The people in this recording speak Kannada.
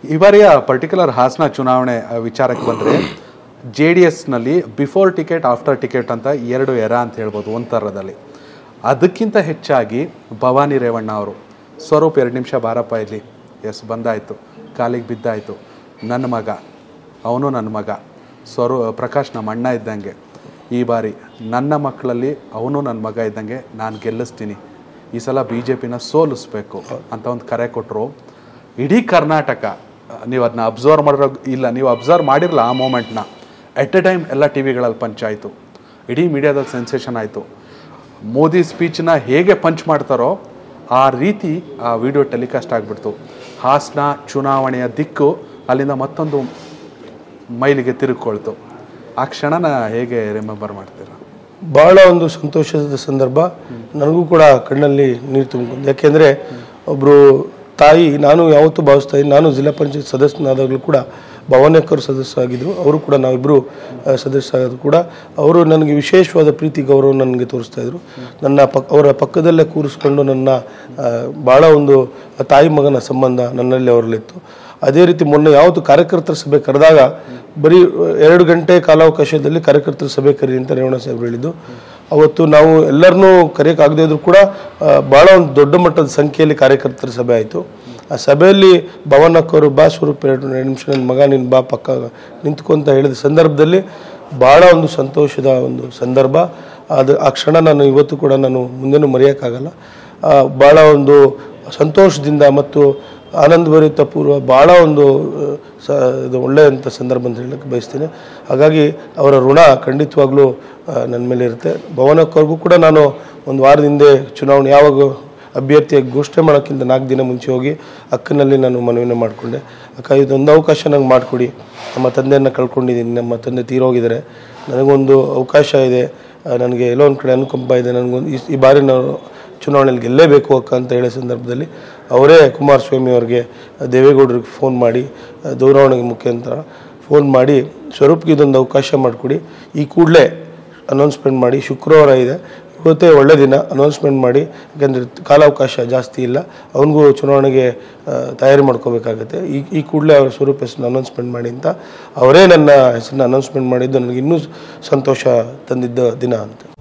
ಈ ಬಾರಿಯ ಪರ್ಟಿಕ್ಯುಲರ್ ಹಾಸನ ಚುನಾವಣೆ ಆ, ವಿಚಾರಕ್ಕೆ ಬಂದರೆ ಜೆ ಡಿ ಎಸ್ನಲ್ಲಿ ಬಿಫೋರ್ ಟಿಕೆಟ್ ಆಫ್ಟರ್ ಟಿಕೆಟ್ ಅಂತ ಎರಡು ಎರ ಅಂತ ಹೇಳ್ಬೋದು ಒಂದು ಥರದಲ್ಲಿ ಅದಕ್ಕಿಂತ ಹೆಚ್ಚಾಗಿ ಭವಾನಿ ರೇವಣ್ಣ ಅವರು ಸ್ವರೂಪ್ ಎರಡು ನಿಮಿಷ ಬಾರಪ್ಪ ಇಲ್ಲಿ ಎಸ್ ಬಂದಾಯಿತು ಕಾಲಿಗೆ ಬಿದ್ದಾಯಿತು ನನ್ನ ಮಗ ಅವನು ನನ್ನ ಮಗ ಸ್ವರೂ ಪ್ರಕಾಶ್ ನಮ್ಮ ಅಣ್ಣ ಇದ್ದಂಗೆ ಈ ಬಾರಿ ನನ್ನ ಮಕ್ಕಳಲ್ಲಿ ಅವನು ನನ್ನ ಮಗ ಇದ್ದಂಗೆ ನಾನು ಗೆಲ್ಲಿಸ್ತೀನಿ ಈ ಸಲ ಬಿ ಜೆ ಪಿನ ಸೋಲಿಸ್ಬೇಕು ಅಂತ ಒಂದು ಕರೆ ಕೊಟ್ಟರು ಇಡೀ ಕರ್ನಾಟಕ ನೀವು ಅದನ್ನ ಅಬ್ಸರ್ವ್ ಮಾಡಿರೋ ಇಲ್ಲ ನೀವು ಅಬ್ಸರ್ವ್ ಮಾಡಿರಲ್ಲ ಆ ಮೂಮೆಂಟ್ನ ಎಟ್ ಎ ಟೈಮ್ ಎಲ್ಲ ಟಿ ವಿಗಳಲ್ಲಿ ಪಂಚ್ ಆಯಿತು ಇಡೀ ಮೀಡಿಯಾದಲ್ಲಿ ಸೆನ್ಸೇಷನ್ ಆಯಿತು ಮೋದಿ ಸ್ಪೀಚ್ನ ಹೇಗೆ ಪಂಚ್ ಮಾಡ್ತಾರೋ ಆ ರೀತಿ ಆ ವಿಡಿಯೋ ಟೆಲಿಕಾಸ್ಟ್ ಆಗಿಬಿಡ್ತು ಹಾಸನ ಚುನಾವಣೆಯ ದಿಕ್ಕು ಅಲ್ಲಿಂದ ಮತ್ತೊಂದು ಮೈಲಿಗೆ ತಿರುಗಿಕೊಳ್ತು ಆ ಕ್ಷಣನ ಹೇಗೆ ರಿಮೆಂಬರ್ ಮಾಡ್ತೀರಾ ಬಹಳ ಒಂದು ಸಂತೋಷದ ಸಂದರ್ಭ ನನಗೂ ಕೂಡ ಕಣ್ಣಲ್ಲಿ ನೀರು ತುಂಬಿಕೊಂಡು ಯಾಕೆಂದರೆ ಒಬ್ಬರು ತಾಯಿ ನಾನು ಯಾವತ್ತೂ ಭಾವಿಸ್ತಾ ಇದ್ದೀನಿ ನಾನು ಜಿಲ್ಲಾ ಪಂಚಾಯತ್ ಸದಸ್ಯನಾದಾಗಲೂ ಕೂಡ ಭವನಕ್ಕರು ಸದಸ್ಯರಾಗಿದ್ದರು ಅವರು ಕೂಡ ನಾವಿಬ್ಬರು ಸದಸ್ಯರಾದ್ರು ಕೂಡ ಅವರು ನನಗೆ ವಿಶೇಷವಾದ ಪ್ರೀತಿ ಗೌರವ ನನಗೆ ತೋರಿಸ್ತಾ ಇದ್ರು ನನ್ನ ಪಕ್ ಅವರ ಪಕ್ಕದಲ್ಲೇ ಕೂರಿಸ್ಕೊಂಡು ನನ್ನ ಆ, ಬಹಳ ಒಂದು ತಾಯಿ ಮಗನ ಸಂಬಂಧ ನನ್ನಲ್ಲಿ ಅವರಲ್ಲಿತ್ತು ಅದೇ ರೀತಿ ಮೊನ್ನೆ ಯಾವತ್ತು ಕಾರ್ಯಕರ್ತರ ಸಭೆ ಕರೆದಾಗ ಬರೀ ಎರಡು ಗಂಟೆ ಕಾಲಾವಕಾಶದಲ್ಲಿ ಕಾರ್ಯಕರ್ತರ ಸಭೆ ಕರೀರಿ ಅಂತ ರೇವಣ ಸಾಹೇಬ್ರು ಹೇಳಿದ್ದು ಅವತ್ತು ನಾವು ಎಲ್ಲರನ್ನೂ ಕರೆಯೋಕ್ಕಾಗದೇ ಇದ್ರೂ ಕೂಡ ಆ, ಬಹಳ ಒಂದು ದೊಡ್ಡ ಮಟ್ಟದ ಸಂಖ್ಯೆಯಲ್ಲಿ ಕಾರ್ಯಕರ್ತರ ಸಭೆ ಆಯಿತು ಆ ಸಭೆಯಲ್ಲಿ ಭವನಕ್ಕವರು ಬಾ ಸ್ವರೂಪ ಎರಡು ಎರಡು ನಿಮಿಷ ನನ್ನ ಮಗ ನಿನ್ನ ಬಾ ಪಕ್ಕ ನಿಂತ್ಕೊಂತ ಹೇಳಿದ ಸಂದರ್ಭದಲ್ಲಿ ಬಹಳ ಒಂದು ಸಂತೋಷದ ಒಂದು ಸಂದರ್ಭ ಅದು ಆ ಕ್ಷಣ ನಾನು ಇವತ್ತು ಕೂಡ ನಾನು ಮುಂದೆನೂ ಮರೆಯೋಕ್ಕಾಗಲ್ಲ ಆ, ಬಹಳ ಒಂದು ಸಂತೋಷದಿಂದ ಮತ್ತು ಆನಂದಭರಿತ ಪೂರ್ವ ಭಾಳ ಒಂದು ಆ, ಸ ಇದು ಒಳ್ಳೆಯಂಥ ಸಂದರ್ಭ ಅಂತ ಹೇಳಕ್ಕೆ ಬಯಸ್ತೀನಿ ಹಾಗಾಗಿ ಅವರ ಋಣ ಖಂಡಿತವಾಗ್ಲೂ ಆ, ನನ್ನ ಮೇಲೆ ಇರುತ್ತೆ ಭವನಕ್ಕವ್ರಿಗೂ ಕೂಡ ನಾನು ಒಂದು ವಾರದ ಹಿಂದೆ ಚುನಾವಣೆ ಯಾವಾಗ ಅಭ್ಯರ್ಥಿಯಾಗಿ ಘೋಷಣೆ ಮಾಡೋಕ್ಕಿಂತ ನಾಲ್ಕು ದಿನ ಮುಂಚೆ ಹೋಗಿ ಅಕ್ಕನಲ್ಲಿ ನಾನು ಮನವಿನ ಮಾಡಿಕೊಂಡೆ ಅಕ್ಕ ಇದೊಂದು ಅವಕಾಶ ನಂಗೆ ಮಾಡಿಕೊಡಿ ನಮ್ಮ ತಂದೆಯನ್ನು ಕಳ್ಕೊಂಡಿದ್ದೀನಿ ನಮ್ಮ ತಂದೆ ತೀರೋಗಿದ್ದಾರೆ ನನಗೊಂದು ಅವಕಾಶ ಇದೆ ಆ, ನನಗೆ ಎಲ್ಲೋ ಒಂದು ಕಡೆ ಅನುಕಂಪ ಇದೆ ನನಗೊಂದು ಈ- ಈ ಬಾರಿ ನಾವು ಚುನಾವಣೆಯಲ್ಲಿ ಗೆಲ್ಲೇಬೇಕು ಅಕ್ಕ ಅಂತ ಹೇಳೋ ಸಂದರ್ಭದಲ್ಲಿ ಅವರೇ ಕುಮಾರಸ್ವಾಮಿ ಅವರಿಗೆ ದೇವೇಗೌಡರಿಗೆ ಫೋನ್ ಮಾಡಿ ಆ, ದೂರವಾಣಿ ಮುಖಾಂತರ ಫೋನ್ ಮಾಡಿ ಸ್ವರೂಪ್ಗೆ ಇದೊಂದು ಅವಕಾಶ ಮಾಡಿಕೊಡಿ ಈ ಕೂಡಲೇ ಅನೌನ್ಸ್ಮೆಂಟ್ ಮಾಡಿ ಶುಕ್ರವಾರ ಇದೆ ಇವತ್ತೇ ಒಳ್ಳೆ ದಿನ ಅನೌನ್ಸ್ಮೆಂಟ್ ಮಾಡಿ ಯಾಕೆಂದರೆ ಕಾಲಾವಕಾಶ ಜಾಸ್ತಿ ಇಲ್ಲ ಅವನಿಗೂ ಚುನಾವಣೆಗೆ ಆ, ತಯಾರಿ ಮಾಡ್ಕೋಬೇಕಾಗತ್ತೆ ಈ ಈ ಕೂಡಲೇ ಅವರ ಸ್ವರೂಪ ಹೆಸರನ್ನ ಅನೌನ್ಸ್ಮೆಂಟ್ ಮಾಡಿ ಅಂತ ಅವರೇ ನನ್ನ ಹೆಸರನ್ನ ಅನೌನ್ಸ್ಮೆಂಟ್ ಮಾಡಿದ್ದು ನನಗೆ ಇನ್ನೂ ಸಂತೋಷ ತಂದಿದ್ದ ದಿನ ಅಂತ